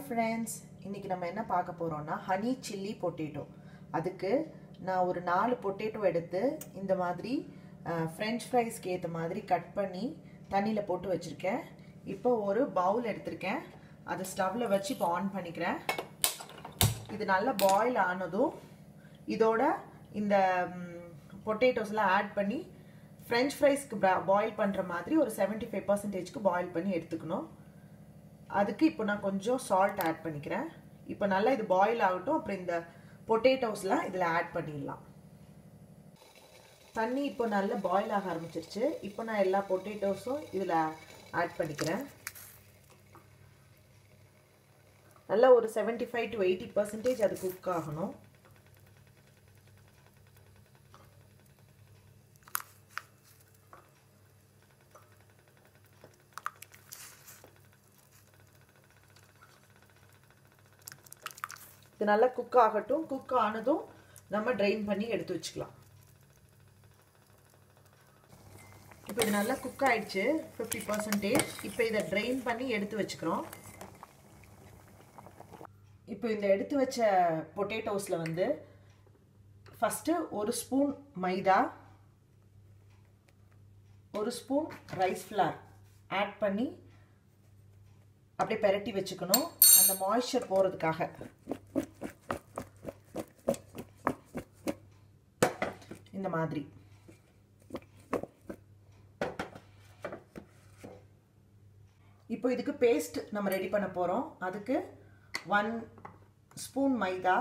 friends இன்றைக்கி நம்ம என்ன பார்க்க போகிறோம்னா ஹனி சில்லி பொட்டேட்டோ அதுக்கு நான் ஒரு நாலு பொட்டேட்டோ எடுத்து இந்த மாதிரி ஃப்ரெஞ்ச் ஃப்ரைஸ்க்கு ஏற்ற மாதிரி கட் பண்ணி தண்ணியில் போட்டு வச்சுருக்கேன் இப்போ ஒரு பவுல் எடுத்திருக்கேன் அதை ஸ்டவ்வில் வச்சு இப்போ ஆன் பண்ணிக்கிறேன் இது நல்லா பாயில் ஆனதும் இதோட இந்த பொட்டேட்டோஸ்லாம் ஆட் பண்ணி ஃப்ரெஞ்ச் ஃப்ரைஸ்க்கு பாயில் பண்ணுற மாதிரி ஒரு செவன்ட்டி ஃபைவ் பர்சன்டேஜ்க்கு பாயில் பண்ணி எடுத்துக்கணும் அதுக்கு இப்போ நான் கொஞ்சம் சால்ட் ஆட் பண்ணிக்கிறேன் இப்போ நல்லா இது பாயில் ஆகட்டும் அப்புறம் இந்த பொட்டேட்டோஸ்லாம் இதில் ஆட் பண்ணிடலாம் தண்ணி இப்போ நல்லா பாயில் ஆக ஆரம்பிச்சிருச்சு இப்போ நான் எல்லா பொட்டேட்டோஸும் இதில் ஆட் பண்ணிக்கிறேன் நல்லா ஒரு seventy five to eighty percentage அது குக் ஆகணும் இது நல்லா குக் ஆகட்டும் குக் ஆனதும் நம்ம ட்ரைன் பண்ணி எடுத்து வச்சுக்கலாம் இப்போ இது நல்லா குக் ஆயிடுச்சு ஃபிஃப்டி பர்சன்டேஜ் இப்போ இதை ட்ரைன் பண்ணி எடுத்து வச்சுக்கிறோம் இப்போ இந்த எடுத்து வச்ச பொட்டேட்டோஸில் வந்து ஃபஸ்ட்டு ஒரு ஸ்பூன் மைதா ஒரு ஸ்பூன் ரைஸ் ஃப்ளார் ஆட் பண்ணி அப்படியே பெரட்டி வச்சுக்கணும் அந்த மாய்ஸ்சர் போகிறதுக்காக இந்த மாதிரி இப்போ இதுக்கு பேஸ்ட் நம்ம ரெடி பண்ண போகிறோம் அதுக்கு ஒன் ஸ்பூன் மைதா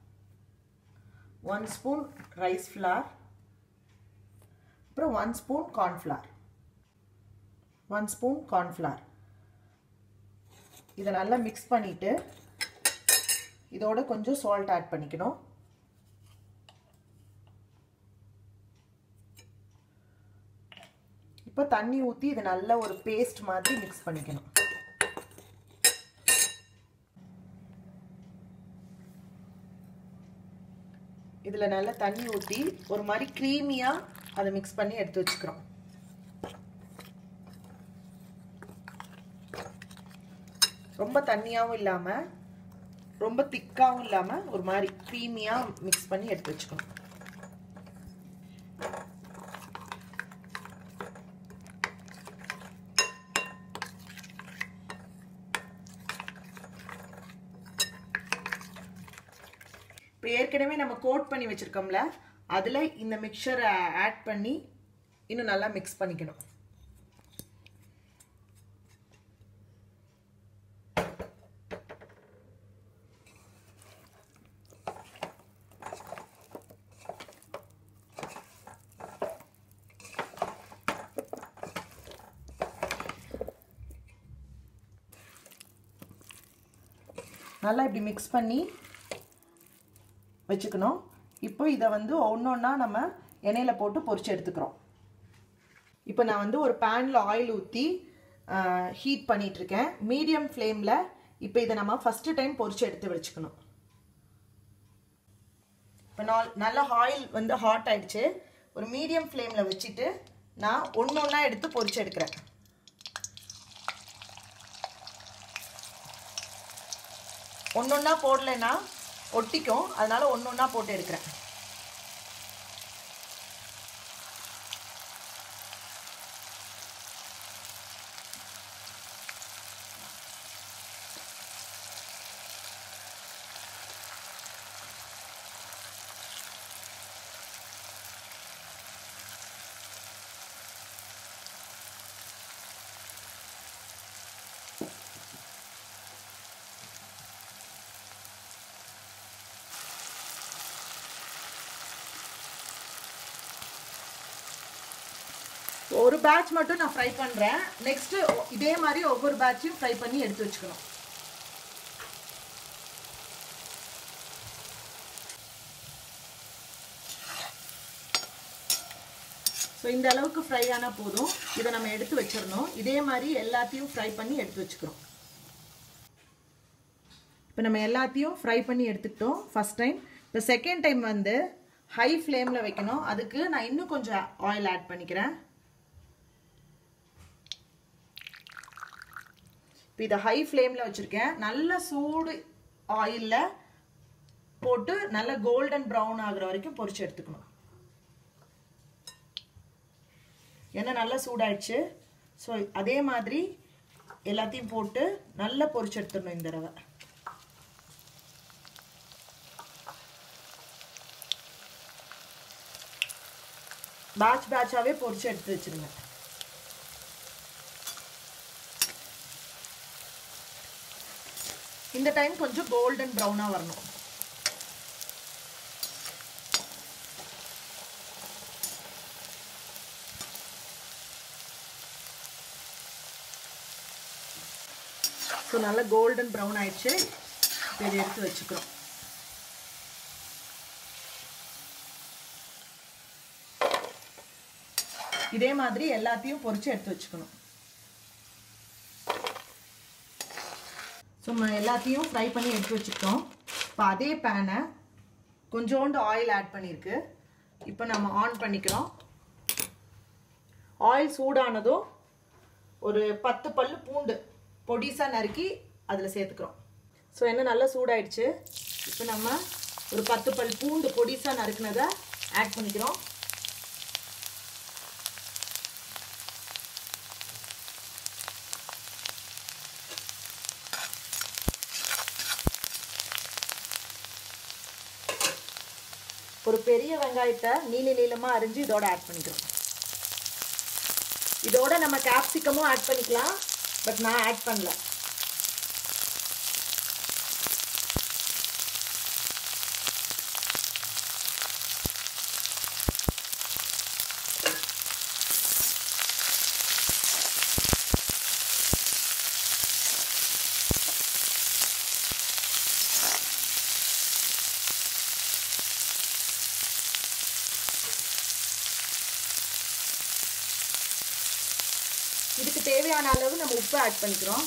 ஒன் ஸ்பூன் ரைஸ் ஃப்ளார் அப்புறம் one spoon cornflour one spoon cornflour இதை நல்லா மிக்ஸ் பண்ணிவிட்டு இதோட கொஞ்சம் சால்ட் ஆட் பண்ணிக்கணும் இப்போ தண்ணி ஊற்றி இதை நல்லா ஒரு பேஸ்ட் மாதிரி மிக்ஸ் பண்ணிக்கணும் இதில் நல்லா தண்ணி ஊற்றி ஒரு மாதிரி க்ரீமியாக அதை மிக்ஸ் பண்ணி எடுத்து வச்சுக்கிறோம் ரொம்ப தண்ணியாகவும் இல்லாமல் ரொம்ப திக்காகவும் இல்லாமல் ஒரு மாதிரி க்ரீமியாக மிக்ஸ் பண்ணி எடுத்து வச்சுக்கணும் இப்போ ஏற்கனவே நம்ம கோட் பண்ணி வச்சுருக்கோம்ல அதில் இந்த மிக்சரை ஆட் பண்ணி இன்னும் நல்லா மிக்ஸ் பண்ணிக்கணும் நல்லா இப்படி மிக்ஸ் பண்ணி வச்சுக்கணும் இப்போ இதை வந்து ஒன்று ஒன்றா நம்ம எண்ணெயில் போட்டு பொரிச்சு எடுத்துக்கிறோம் இப்போ நான் வந்து ஒரு பேனில் ஆயில் ஊற்றி ஹீட் பண்ணிகிட்ருக்கேன் மீடியம் ஃப்ளேமில் இப்போ இதை நம்ம ஃபஸ்ட்டு டைம் பொரிச்சு எடுத்து வச்சுக்கணும் இப்போ நான் நல்லா ஆயில் வந்து ஹாட் ஆயிடுச்சு ஒரு மீடியம் ஃப்ளேமில் வச்சுட்டு நான் ஒன்று ஒன்றா எடுத்து பொரிச்சு எடுக்கிறேன் ஒன்று ஒன்றா போடலைன்னா ஒட்டிக்கும் அதனால ஒன்று ஒன்றா போட்டு எடுக்கிறேன் ஒரு பேட்ச் மட்டும் நான் ஃப்ரை பண்ணுறேன் நெக்ஸ்ட்டு இதே மாதிரி ஒவ்வொரு பேட்சையும் ஃப்ரை பண்ணி எடுத்து வச்சுக்கணும் ஸோ இந்த அளவுக்கு ஃப்ரை ஆனால் போதும் இதை நம்ம எடுத்து வச்சிடணும் இதே மாதிரி எல்லாத்தையும் ஃப்ரை பண்ணி எடுத்து வச்சுக்கிறோம் இப்போ நம்ம எல்லாத்தையும் ஃப்ரை பண்ணி எடுத்துக்கிட்டோம் ஃபஸ்ட் டைம் இப்போ செகண்ட் டைம் வந்து ஹை ஃப்ளேமில் வைக்கணும் அதுக்கு நான் இன்னும் கொஞ்சம் ஆயில் ஆட் பண்ணிக்கிறேன் இப்போ இதை ஹை ஃப்ளேமில் வச்சுருக்கேன் நல்ல சூடு ஆயிலில் போட்டு நல்ல கோல்டன் ப்ரௌன் ஆகுற வரைக்கும் பொரிச்சு எடுத்துக்கணும் எண்ணெய் நல்லா சூடாயிடுச்சு ஸோ அதே மாதிரி எல்லாத்தையும் போட்டு நல்லா பொரிச்சு எடுத்துடணும் இந்த தடவை பேட்ச் பேட்சாகவே பொரிச்சு எடுத்து வச்சிருங்க இந்த டைம் கொஞ்சம் கோல்டன் ப்ரௌனாக வரணும் ஸோ நல்லா கோல்டன் ப்ரௌன் ஆயிடுச்சு இதை எடுத்து வச்சுக்கிறோம் இதே மாதிரி எல்லாத்தையும் பொரிச்சு எடுத்து வச்சுக்கணும் ஸோ எல்லாத்தையும் ஃப்ரை பண்ணி எடுத்து வச்சுக்கிட்டோம் இப்போ அதே பேனை கொஞ்சோண்டு ஆயில் ஆட் பண்ணியிருக்கு இப்போ நம்ம ஆன் பண்ணிக்கிறோம் ஆயில் சூடானதும் ஒரு பத்து பல்லு பூண்டு பொடிசாக நறுக்கி அதில் சேர்த்துக்கிறோம் ஸோ எண்ணெய் நல்லா சூடாயிடுச்சு இப்போ நம்ம ஒரு பத்து பல் பூண்டு பொடிசாக நறுக்குனதை ஆட் பண்ணிக்கிறோம் ஒரு பெரிய வெங்காயத்தை நீல நீளமாக அரிஞ்சு இதோட ஆட் பண்ணிக்கிறோம் இதோட நம்ம கேப்சிகமும் ஆட் பண்ணிக்கலாம் பட் நான் ஆட் பண்ணல இதுக்கு தேவையான அளவு நம்ம உப்பு ஆட் பண்ணிக்கிறோம்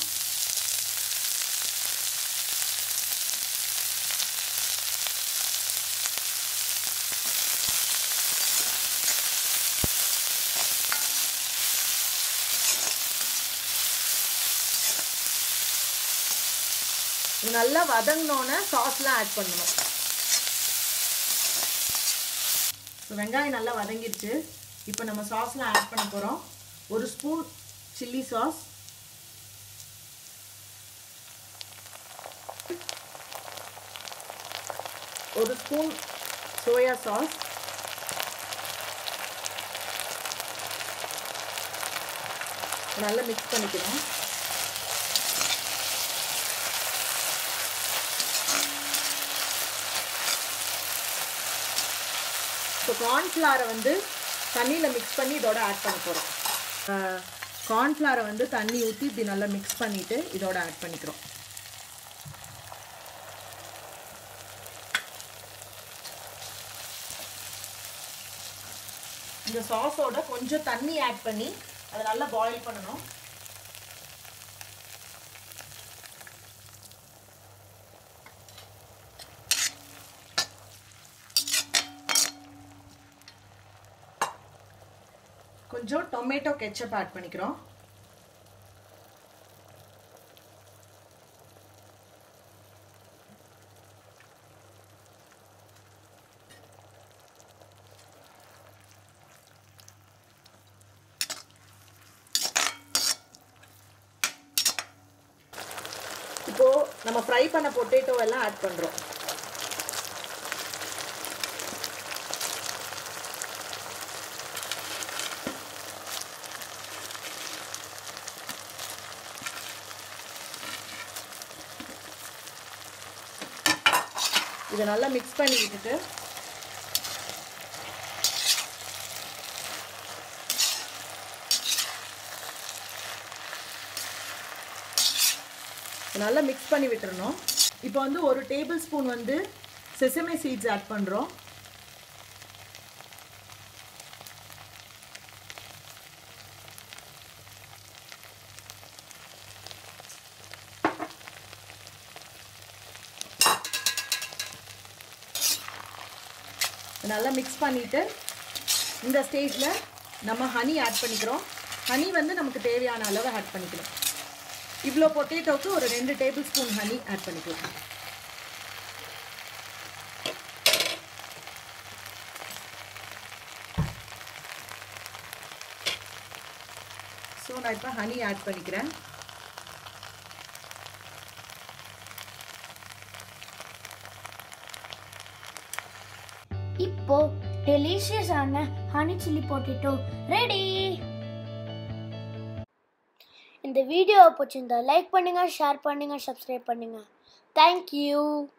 இது நல்லா வதங்கினோன்னே சாஸ்லாம் ஆட் பண்ணணும் வெங்காயம் நல்லா வதங்கிடுச்சு இப்போ நம்ம சாஸ்லாம் ஆட் பண்ண போகிறோம் ஒரு ஸ்பூன் சில்லி சாஸ் ஒரு ஸ்பூன் சோயா சாஸ் நல்லா மிக்ஸ் பண்ணிக்கணும் இப்போ கார்ன்ஃப்ளாரை வந்து தண்ணியில் மிக்ஸ் பண்ணி இதோட ஆட் பண்ண போகிறோம் கார்ன்ஃப்ளாரை வந்து தண்ணி ஊற்றி இப்படி நல்லா மிக்ஸ் பண்ணிவிட்டு இதோட ஆட் பண்ணிக்கிறோம் இந்த சாஸோட கொஞ்சம் தண்ணி ஆட் பண்ணி அதை நல்லா பாயில் பண்ணணும் கொஞ்சம் டொமேட்டோ கெச்சப் ஆட் பண்ணிக்கிறோம் இப்போ நம்ம ஃப்ரை பண்ண பொட்டேட்டோ எல்லாம் ஆட் பண்றோம் இதை நல்லா மிக்ஸ் பண்ணி விட்டுட்டு நல்லா மிக்ஸ் பண்ணி விட்டுறணும் இப்போ வந்து ஒரு டேபிள் ஸ்பூன் வந்து செசமே சீட்ஸ் ஆட் பண்ணுறோம் நல்லா மிக்ஸ் பண்ணிவிட்டு இந்த ஸ்டேஜில் நம்ம ஹனி ஆட் பண்ணிக்கிறோம் ஹனி வந்து நமக்கு தேவையான அளவு ஆட் பண்ணிக்கலாம் இவ்வளோ பொட்டேட்டோவுக்கு ஒரு ரெண்டு டேபிள் ஸ்பூன் ஹனி ஆட் பண்ணிக்கலாம் ஸோ நான் இப்போ ஹனி ஆட் பண்ணிக்கிறேன் இப்போ டெலிஷியஸான ஹனி சில்லி பொட்டேட்டோ ரெடி இந்த வீடியோவை பிடிச்சிருந்தா லைக் பண்ணுங்க ஷேர் பண்ணுங்க சப்ஸ்கிரைப் பண்ணுங்க தேங்க்யூ